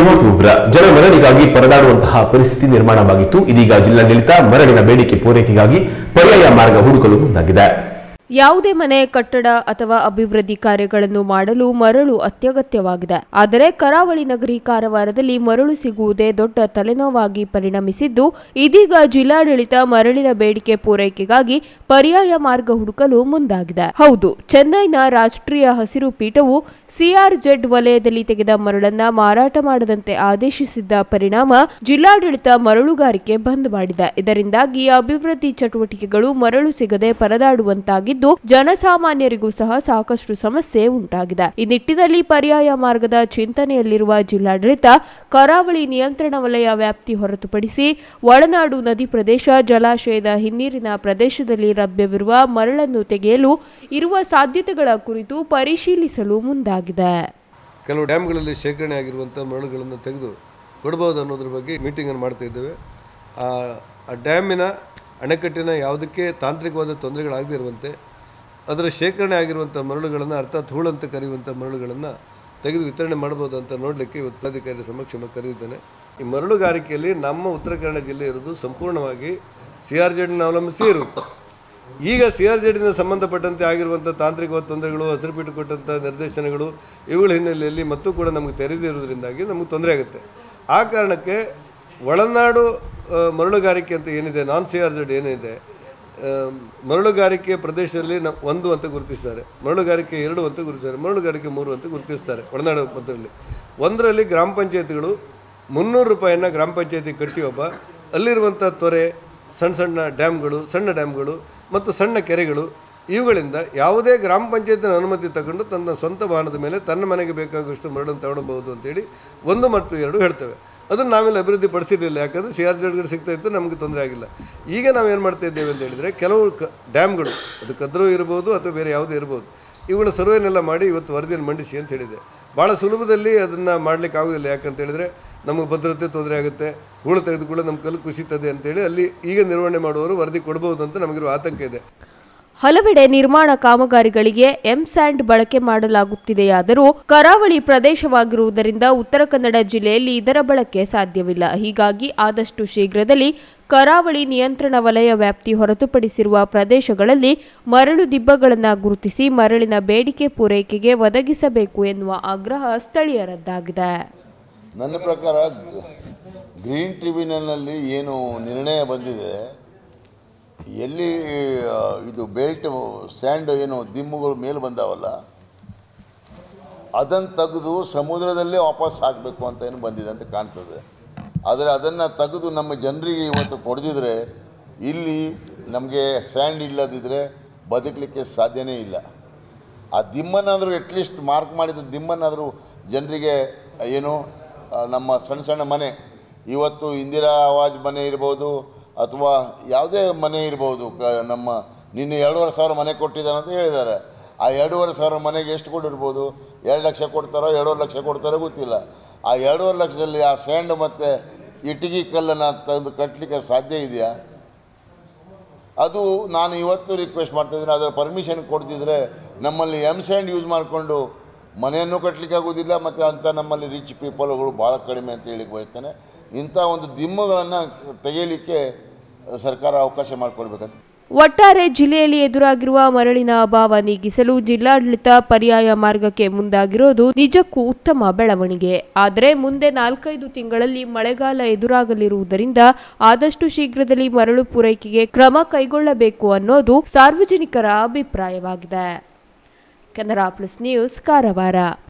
ತೀವ್ರ ಜನ ಮರಳಿಗಾಗಿ ಪರದಾಡುವಂತಹ ಪರಿಸ್ಥಿತಿ ನಿರ್ಮಾಣವಾಗಿತ್ತು ಇದೀಗ ಜಿಲ್ಲಾಡಳಿತ ಮರಳಿನ ಬೇಡಿಕೆ ಪೂರೈಕೆಗಾಗಿ ಪರ್ಯಾಯ ಮಾರ್ಗ ಹುಡುಕಲು ಮುಂದಾಗಿದೆ ಯಾವುದೇ ಮನೆ ಕಟ್ಟಡ ಅಥವಾ ಅಭಿವೃದ್ಧಿ ಕಾರ್ಯಗಳನ್ನು ಮಾಡಲು ಮರಳು ಅತ್ಯಗತ್ಯವಾಗಿದೆ ಆದರೆ ಕರಾವಳಿ ನಗರಿ ಕಾರವಾರದಲ್ಲಿ ಮರಳು ಸಿಗುವುದೇ ದೊಡ್ಡ ತಲೆನೋವಾಗಿ ಪರಿಣಮಿಸಿದ್ದು ಇದೀಗ ಜಿಲ್ಲಾಡಳಿತ ಮರಳಿನ ಬೇಡಿಕೆ ಪೂರೈಕೆಗಾಗಿ ಪರ್ಯಾಯ ಮಾರ್ಗ ಹುಡುಕಲು ಮುಂದಾಗಿದೆ ಹೌದು ಚೆನ್ನೈನ ರಾಷ್ಟ್ರೀಯ ಹಸಿರು ಪೀಠವು ಸಿಆರ್ಜೆಡ್ ವಲಯದಲ್ಲಿ ತೆಗೆದ ಮರಳನ್ನ ಮಾರಾಟ ಮಾಡದಂತೆ ಆದೇಶಿಸಿದ್ದ ಪರಿಣಾಮ ಜಿಲ್ಲಾಡಳಿತ ಮರಳುಗಾರಿಕೆ ಬಂದ್ ಮಾಡಿದೆ ಇದರಿಂದಾಗಿ ಅಭಿವೃದ್ಧಿ ಚಟುವಟಿಕೆಗಳು ಮರಳು ಸಿಗದೆ ಪರದಾಡುವಂತಾಗಿದ್ದು ಜನಸಾಮಾನ್ಯರಿಗೂ ಸಹ ಸಾಕಷ್ಟು ಸಮಸ್ಯೆ ಉಂಟಾಗಿದೆ ಈ ನಿಟ್ಟಿನಲ್ಲಿ ಪರ್ಯಾಯ ಮಾರ್ಗದ ಚಿಂತನೆಯಲ್ಲಿರುವ ಜಿಲ್ಲಾಡಳಿತ ಕರಾವಳಿ ನಿಯಂತ್ರಣ ವಲಯ ವ್ಯಾಪ್ತಿ ಹೊರತುಪಡಿಸಿ ಒಳನಾಡು ನದಿ ಪ್ರದೇಶ ಜಲಾಶಯದ ಹಿನ್ನೀರಿನ ಪ್ರದೇಶದಲ್ಲಿ ಲಭ್ಯವಿರುವ ಮರಳನ್ನು ತೆಗೆಯಲು ಇರುವ ಸಾಧ್ಯತೆಗಳ ಕುರಿತು ಪರಿಶೀಲಿಸಲು ಮುಂದಾಗಿದೆ ಕೆಲವು ಡ್ಯಾಮ್ಗಳಲ್ಲಿ ಶೇಖರಣೆ ಆಗಿರುವಂಥ ಮರಳುಗಳನ್ನು ತೆಗೆದು ಕೊಡ್ಬೋದು ಅನ್ನೋದ್ರ ಬಗ್ಗೆ ಮೀಟಿಂಗನ್ನು ಮಾಡ್ತಾ ಇದ್ದೇವೆ ಆ ಆ ಡ್ಯಾಮಿನ ಅಣೆಕಟ್ಟಿನ ಯಾವುದಕ್ಕೆ ತಾಂತ್ರಿಕವಾದ ತೊಂದರೆಗಳಾಗದೇ ಇರುವಂತೆ ಅದರ ಶೇಖರಣೆ ಆಗಿರುವಂಥ ಮರಳುಗಳನ್ನು ಅರ್ಥಾತ್ ಹೂಳಂತ ಕರೆಯುವಂಥ ಮರಳುಗಳನ್ನು ತೆಗೆದು ವಿತರಣೆ ಮಾಡ್ಬೋದು ಅಂತ ನೋಡಲಿಕ್ಕೆ ಇವತ್ತು ಅಧಿಕಾರಿ ಸಮಕ್ಷಮ ಕರೆದಿದ್ದೇನೆ ಈ ಮರಳುಗಾರಿಕೆಯಲ್ಲಿ ನಮ್ಮ ಉತ್ತರ ಕನ್ನಡ ಜಿಲ್ಲೆ ಇರೋದು ಸಂಪೂರ್ಣವಾಗಿ ಸಿ ಆರ್ ಜೆಡ್ನ ಅವಲಂಬಿಸಿ ಇರುತ್ತೆ ಈಗ ಸಿ ಆರ್ ಜೆಡಿನ ಸಂಬಂಧಪಟ್ಟಂತೆ ಆಗಿರುವಂಥ ತಾಂತ್ರಿಕವಾದ ತೊಂದರೆಗಳು ಹಸಿರುಪೀಠ ಕೊಟ್ಟಂಥ ನಿರ್ದೇಶನಗಳು ಇವುಗಳ ಹಿನ್ನೆಲೆಯಲ್ಲಿ ಮತ್ತೂ ಕೂಡ ನಮಗೆ ತೆರೆದಿರುವುದರಿಂದಾಗಿ ನಮಗೆ ತೊಂದರೆ ಆಗುತ್ತೆ ಆ ಕಾರಣಕ್ಕೆ ಒಳನಾಡು ಆ, ಮರಳುಗಾರಿಕೆ ಅಂತ ಏನಿದೆ ನಾನ್ ಸಿ ಆರ್ ಜೆಡ್ ಏನಿದೆ ಆ, ಮರಳುಗಾರಿಕೆ ಪ್ರದೇಶದಲ್ಲಿ ನ ಒಂದು ಅಂತ ಗುರುತಿಸ್ತಾರೆ ಮರಳುಗಾರಿಕೆ ಎರಡು ಅಂತ ಗುರುತಿಸ್ತಾರೆ ಮರಳುಗಾರಿಕೆ ಮೂರು ಅಂತ ಗುರುತಿಸ್ತಾರೆ ಒಳನಾಡು ಮಧ್ಯದಲ್ಲಿ ಒಂದರಲ್ಲಿ ಗ್ರಾಮ ಪಂಚಾಯತಿಗಳು ಮುನ್ನೂರು ರೂಪಾಯಿನ ಗ್ರಾಮ ಪಂಚಾಯತಿ ಕಟ್ಟಿ ಒಬ್ಬ ಅಲ್ಲಿರುವಂಥ ತೊರೆ ಸಣ್ಣ ಸಣ್ಣ ಡ್ಯಾಮ್ಗಳು ಸಣ್ಣ ಡ್ಯಾಮ್ಗಳು ಮತ್ತು ಸಣ್ಣ ಕೆರೆಗಳು ಇವುಗಳಿಂದ ಯಾವುದೇ ಗ್ರಾಮ ಪಂಚಾಯತಿನ ಅನುಮತಿ ತಗೊಂಡು ತನ್ನ ಸ್ವಂತ ವಾಹನದ ಮೇಲೆ ತನ್ನ ಮನೆಗೆ ಬೇಕಾಗುವಷ್ಟು ಮರಳನ್ನು ತಗೊಳ್ಬಹುದು ಅಂತೇಳಿ ಒಂದು ಮತ್ತು ಎರಡು ಹೇಳ್ತೇವೆ ಅದನ್ನು ನಾವೆಲ್ಲ ಅಭಿವೃದ್ಧಿ ಪಡಿಸಿರಲಿಲ್ಲ ಯಾಕಂದರೆ ಸಿ ಆರ್ ಜೆಡ್ಗಳು ಸಿಗ್ತಾ ಇತ್ತು ನಮಗೆ ತೊಂದರೆ ಆಗಿಲ್ಲ ಈಗ ನಾವು ಏನು ಮಾಡ್ತಾ ಇದ್ದೇವೆ ಅಂತ ಹೇಳಿದರೆ ಕೆಲವು ಕ ಡ್ಯಾಮ್ಗಳು ಅದು ಕದ್ರೂ ಇರ್ಬೋದು ಅಥವಾ ಬೇರೆ ಯಾವುದೇ ಇರ್ಬೋದು ಇವುಗಳ ಸರ್ವೇನೆಲ್ಲ ಮಾಡಿ ಇವತ್ತು ವರದಿಯನ್ನು ಮಂಡಿಸಿ ಅಂತ ಹೇಳಿದೆ ಭಾಳ ಸುಲಭದಲ್ಲಿ ಅದನ್ನು ಮಾಡಲಿಕ್ಕೆ ಆಗೋದಿಲ್ಲ ಯಾಕಂತ ಹೇಳಿದರೆ ನಮಗೆ ಭದ್ರತೆ ತೊಂದರೆ ಆಗುತ್ತೆ ಹೂಳು ತೆಗೆದುಕೊಳ್ಳೋ ನಮ್ಮ ಕಲ್ಲು ಕುಸಿತದೆ ಅಂತೇಳಿ ಅಲ್ಲಿ ಈಗ ನಿರ್ವಹಣೆ ಮಾಡುವವರು ವರದಿ ಕೊಡ್ಬೋದು ಅಂತ ನಮಗಿರುವ ಆತಂಕ ಇದೆ ಹಲವೆಡೆ ನಿರ್ಮಾಣ ಕಾಮಗಾರಿಗಳಿಗೆ ಎಂ ಸ್ಯಾಂಡ್ ಬಳಕೆ ಮಾಡಲಾಗುತ್ತಿದೆಯಾದರೂ ಕರಾವಳಿ ಪ್ರದೇಶವಾಗಿರುವುದರಿಂದ ಉತ್ತರ ಕನ್ನಡ ಜಿಲ್ಲೆಯಲ್ಲಿ ಇದರ ಬಳಕೆ ಸಾಧ್ಯವಿಲ್ಲ ಹೀಗಾಗಿ ಆದಷ್ಟು ಶೀಘ್ರದಲ್ಲಿ ಕರಾವಳಿ ನಿಯಂತ್ರಣ ವಲಯ ವ್ಯಾಪ್ತಿ ಹೊರತುಪಡಿಸಿರುವ ಪ್ರದೇಶಗಳಲ್ಲಿ ಮರಳು ದಿಬ್ಬಗಳನ್ನು ಗುರುತಿಸಿ ಮರಳಿನ ಬೇಡಿಕೆ ಪೂರೈಕೆಗೆ ಒದಗಿಸಬೇಕು ಎನ್ನುವ ಆಗ್ರಹ ಸ್ಥಳೀಯರದ್ದಾಗಿದೆ ನನ್ನ ಪ್ರಕಾರ ಗ್ರೀನ್ ಟ್ರಿಬ್ಯುನಲ್ನಲ್ಲಿ ಏನು ನಿರ್ಣಯ ಬಂದಿದೆ ಎಲ್ಲಿ ಆ, ಇದು ಬೆಲ್ಟ್ ಸ್ಯಾಂಡ್ ಏನು ದಿಮ್ಮುಗಳು ಮೇಲೆ ಬಂದಾವಲ್ಲ ಅದನ್ನು ತೆಗೆದು ಸಮುದ್ರದಲ್ಲೇ ವಾಪಸ್ ಹಾಕಬೇಕು ಅಂತ ಏನು ಬಂದಿದೆ ಅಂತ ಕಾಣ್ತದೆ ಆದರೆ ಅದನ್ನು ತೆಗೆದು ನಮ್ಮ ಜನರಿಗೆ ಇವತ್ತು ಕೊಡದಿದ್ರೆ ಇಲ್ಲಿ ನಮಗೆ ಸ್ಯಾಂಡ್ ಇಲ್ಲದಿದ್ದರೆ ಬದುಕಲಿಕ್ಕೆ ಸಾಧ್ಯನೇ ಇಲ್ಲ ಆ ದಿಮ್ಮನ್ನಾದರೂ ಅಟ್ಲೀಸ್ಟ್ ಮಾರ್ಕ್ ಮಾಡಿದ ದಿಮ್ಮನ್ನಾದರೂ ಜನರಿಗೆ ಏನು ಆ, ನಮ್ಮ ಸಣ್ಣ ಸಣ್ಣ ಮನೆ ಇವತ್ತು ಇಂದಿರಾ ಆವಾಜ್ ಮನೆ ಇರ್ಬೋದು ಅಥವಾ ಯಾವುದೇ ಮನೆ ಇರ್ಬೋದು ಕ ನಮ್ಮ ನಿನ್ನೆ ಎರಡೂವರೆ ಸಾವಿರ ಮನೆ ಕೊಟ್ಟಿದ್ದಾರೆ ಅಂತ ಹೇಳಿದ್ದಾರೆ ಆ ಎರಡೂವರೆ ಸಾವಿರ ಮನೆಗೆ ಎಷ್ಟು ಕೊಟ್ಟಿರ್ಬೋದು ಎರಡು ಲಕ್ಷ ಕೊಡ್ತಾರೋ ಎರಡೂವರೆ ಲಕ್ಷ ಕೊಡ್ತಾರೋ ಗೊತ್ತಿಲ್ಲ ಆ ಎರಡೂವರೆ ಲಕ್ಷದಲ್ಲಿ ಆ ಸ್ಯಾಂಡ್ ಮತ್ತು ಇಟ್ಟಿಗೆ ಕಲ್ಲನ್ನು ತಂದು ಕಟ್ಟಲಿಕ್ಕೆ ಸಾಧ್ಯ ಇದೆಯಾ ಅದು ನಾನು ಇವತ್ತು ರಿಕ್ವೆಸ್ಟ್ ಮಾಡ್ತಾಯಿದ್ದೀನಿ ಅದರ ಪರ್ಮಿಷನ್ ಕೊಡ್ತಿದ್ರೆ ನಮ್ಮಲ್ಲಿ ಎಮ್ ಸ್ಯಾಂಡ್ ಯೂಸ್ ಮಾಡಿಕೊಂಡು ಮನೆಯನ್ನು ಕಟ್ಟಲಿಕ್ಕೆ ಆಗೋದಿಲ್ಲ ಮತ್ತು ಅಂಥ ನಮ್ಮಲ್ಲಿ ರಿಚ್ ಪೀಪಲ್ಗಳು ಭಾಳ ಕಡಿಮೆ ಅಂತ ಹೇಳಿಕ್ಕೆ ಬಯಸ್ತೇನೆ ಇಂಥ ಒಂದು ದಿಮ್ಮಗಳನ್ನು ತೆಗೆಯಲಿಕ್ಕೆ ಸರ್ಕಾರ ಅವಕಾಶ ಮಾಡಿಕೊಡ್ಬೇಕಂತ ಒಟ್ಟಾರೆ ಜಿಲ್ಲೆಯಲ್ಲಿ ಎದುರಾಗಿರುವ ಮರಳಿನ ಅಭಾವ ನೀಗಿಸಲು ಜಿಲ್ಲಾಡಳಿತ ಪರ್ಯಾಯ ಮಾರ್ಗಕ್ಕೆ ಮುಂದಾಗಿರೋದು ನಿಜಕ್ಕೂ ಉತ್ತಮ ಬೆಳವಣಿಗೆ ಆದರೆ ಮುಂದೆ ನಾಲ್ಕೈದು ತಿಂಗಳಲ್ಲಿ ಮಳೆಗಾಲ ಎದುರಾಗಲಿರುವುದರಿಂದ ಆದಷ್ಟು ಶೀಘ್ರದಲ್ಲಿ ಮರಳು ಪೂರೈಕೆಗೆ ಕ್ರಮ ಕೈಗೊಳ್ಳಬೇಕು ಅನ್ನೋದು ಸಾರ್ವಜನಿಕರ ಅಭಿಪ್ರಾಯವಾಗಿದೆ ಕೆನರಾ ಪ್ಲಸ್ ನ್ಯೂಸ್ ಕಾರವಾರ